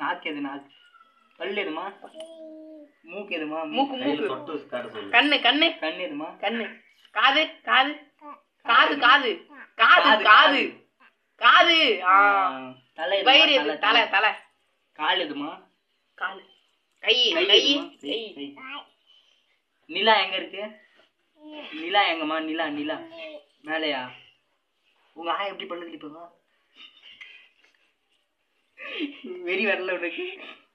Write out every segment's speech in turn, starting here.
நாக்கு எது நாக்கு பல்லு எதுமா மூக்கு எதுமா மூக்கு மூக்கு தொட்டு காட்ட சொல்லு கண்ணு கண்ணு கண் எதுமா கண்ணு காது காது காது காது காது காது, காது காது ஆ தலை எதுமா? வயிறு எது தலை தலை கால் எதுமா காலு கை கை கை எதுமா? கை கை. நிலா எங்க இருக்கு நிலா எங்கம்மா நிலா நிலா மேலையா உங்க ஆயா எப்படி பல்லு கடிப்பாங்க வெறி வரல உனக்கு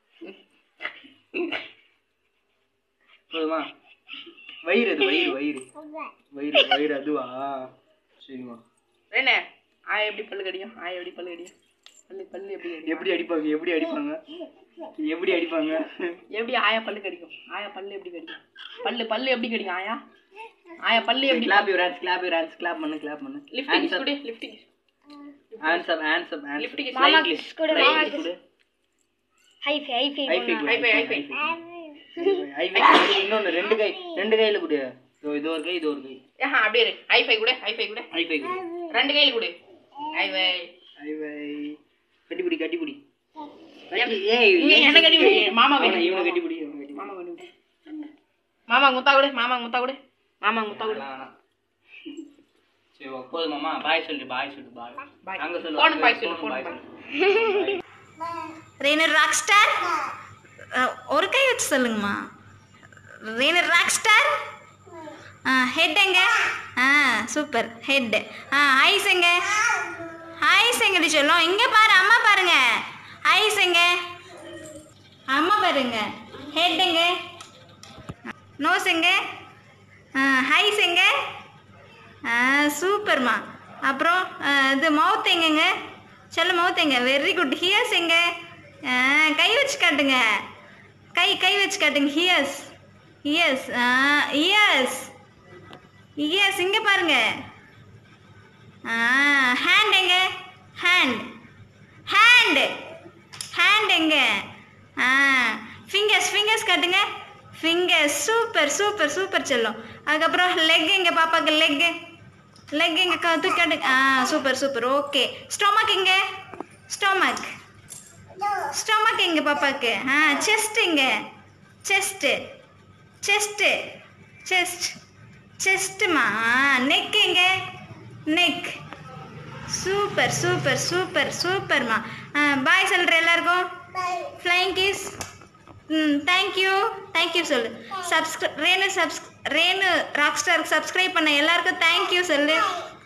போதுமா வயிறு அது வயிறு வயிறு வயிறு வயிறு அதுவா சரிம்மா என்ன ஆயா எப்படி பல்லு கடிக்கும் ஆயா எப்படி பல்லு கடிக்கும் பல்லு பல்லு எப்படி கடிக்கும் எப்படி அடிப்பாங்க எப்படி அடிப்பாங்க எப்படி அடிப்பாங்க எப்படி ஆயா பல்லு கடிக்கும் ஆயா பல்லு எப்படி கடிக்கும் பல்லு பல்லு எப்படி கடிக்கும் ஆயா ஆயா பல்லு எப்படி clap your hands clap your hands clap பண்ணு கிளாப் பண்ணு லிஃப்டிங் கொடு lifting hands up hands up hands Lift kiss. Flying மாமா கிஸ் kiss கொடு, ஃப்ளைங் மாமா கிஸ் கொடு ஹைஃபை ஹைஃபை ஹைஃபை கொடு High five, high five. High five இன்னொன்னு ரெண்டு கை ரெண்டு கையில கொடு இதோ இது ஒரு கை இது ஒரு கை ஆஹா அப்படியே இரு ஹைஃபை கூட ஹைஃபை கூட ஹைஃபை கொடு ரெண்டு கையில கொடு ஹைஃபை ஹைஃபை கட்டிப்பிடி கட்டிப்பிடி எனக்கு- ஏய் இங்க என்ன கட்டிப்பிடி? மாமா அவனை கட்டிப்பிடி. இவனை கட்டிப்பிடி இவனை கட்டிப்பிடி மாமா கொடு மாமா முத்தா கொடு மாமா முத்தா கொடு மாமா முத்தா கொடு வேணாம், வேணாம். சரி ஓ, போதுமாம்மா பாய் சொல்லு பாய் சொல்லு பாய் பாய் அங்க சொல்லு போன் அங்க பாய் சொல்லு phone போன் bye பாய் சொல்லு. ரேணு ராக் ஸ்டார் ஒரு கை வச்சு சொல்லுங்கம்மா ரேணு ராக் ஸ்டார் ஆ ஹெட் எங்க ஆ சூப்பர் ஹெட் ஆ ஐஸ் எங்க ஐஸ் எங்கடி சொல்லும் இங்கே பாரு அம்மா பாருங்க ஐஸ் எங்க அம்மா பாருங்க ஹெட் எங்க நோஸ் எங்க ஆ ஐஸ் எங்க ஆ சூப்பர்மா அப்புறம் ஆ, இது மவுத் எங்கங்க சொல்ல மவுத் எங்க வெரி குட் ஹியர்ஸ் எங்க ஆ, கை வச்சு காட்டுங்க கை கை வச்சு காட்டுங்க ஹியர்ஸ் ஹியர்ஸ் இயர்ஸ் இயர்ஸ் இங்கே பாருங்க ஹேண்ட் எங்க ஹேண்ட் ஹேண்ட் ஹேண்ட் எங்க ஆ ஃபிங்கர்ஸ் ஃபிங்கர்ஸ் காட்டுங்க ஃபிங்கர்ஸ் சூப்பர் சூப்பர் சூப்பர் செல்லும் அதுக்கப்புறம் லெக் எங்க பாப்பாக்கு லெக் லெக் எங்க க- தூக்கி காட்டுங்க ஆ சூப்பர் சூப்பர் ஓகே ஸ்டொமக் எங்க ஸ்டொமக் ஸ்டொமக் எங்க பாப்பாக்கு ஆ செஸ்ட் எங்க செஸ்ட்டு செஸ்ட்டு செஸ்ட் செஸ்ட்டுமா நெக் எங்க நெக் சூப்பர் சூப்பர் சூப்பர் சூப்பர்மா பாய் சொல்கிற எல்லாருக்கும் ஃப்ளைங் கீஸ் ம் தேங்க்யூ தேங்க்யூ சொல்லு சப்ஸ்கிரை ரேணு சப்ஸ் ரேணு ராக் ஸ்டாருக்கு சப்ஸ்கிரைப் பண்ண எல்லாருக்கும் தேங்க்யூ சொல்லு